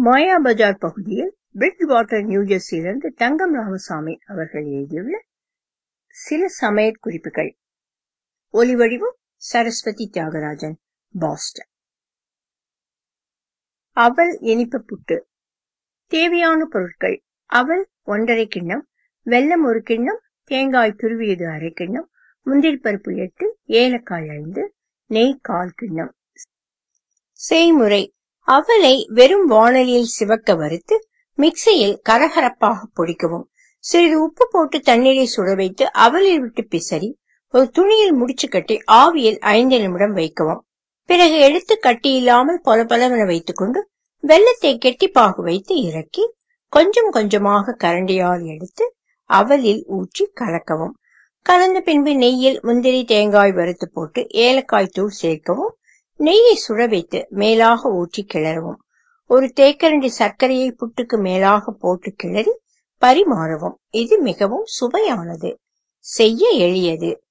மாயா பஜார் பகுதியில் Bridgewater நியூஜெர்சியிலிருந்து தங்கம் ராமசாமி அவர்கள் எழுதியுள்ள சில சமையற் குறிப்புகள் ஒலிவடிவம் சரஸ்வதி தியாகராஜன் பாஸ்டன் அவல் இனிப்பு புட்டு தேவையான பொருட்கள் அவல் ஒன்றரை கிண்ணம் வெல்லம் ஒரு கிண்ணம் தேங்காய் துருவியது அரை கிண்ணம் முந்திரி பருப்பு எட்டு ஏலக்காய் ஐந்து நெய் கால் கிண்ணம் செய்முறை அவலை வெறும் வாணலியில் சிவக்க வறுத்து மிக்சியில் கரகரப்பாக பொடிக்கவும் சிறிது உப்பு போட்டு தண்ணீரை சுட வைத்து அவலில் விட்டு பிசறி ஒரு துணியில் முடிச்சு கட்டி ஆவியில் ஐந்து நிமிடம் வைக்கவும் பிறகு எடுத்து கட்டி இல்லாமல் பொல பொலவென வைத்துக்கொண்டு வெள்ளத்தை கெட்டிப்பாக வைத்து இறக்கி கொஞ்சம் கொஞ்சமாக கரண்டியால் எடுத்து அவலில் ஊற்றி கலக்கவும் கலந்த பின்பு நெய்யில் முந்திரி தேங்காய் வறுத்து போட்டு ஏலக்காய் தூள் சேர்க்கவும் நெய்யை சுட வைத்து மேலாக ஊற்றி கிளறவும் ஒரு தேக்கரண்டி சர்க்கரையை புட்டுக்கு மேலாக போட்டு கிளறி பரிமாறவும் இது மிகவும் சுவையானது செய்ய எளியது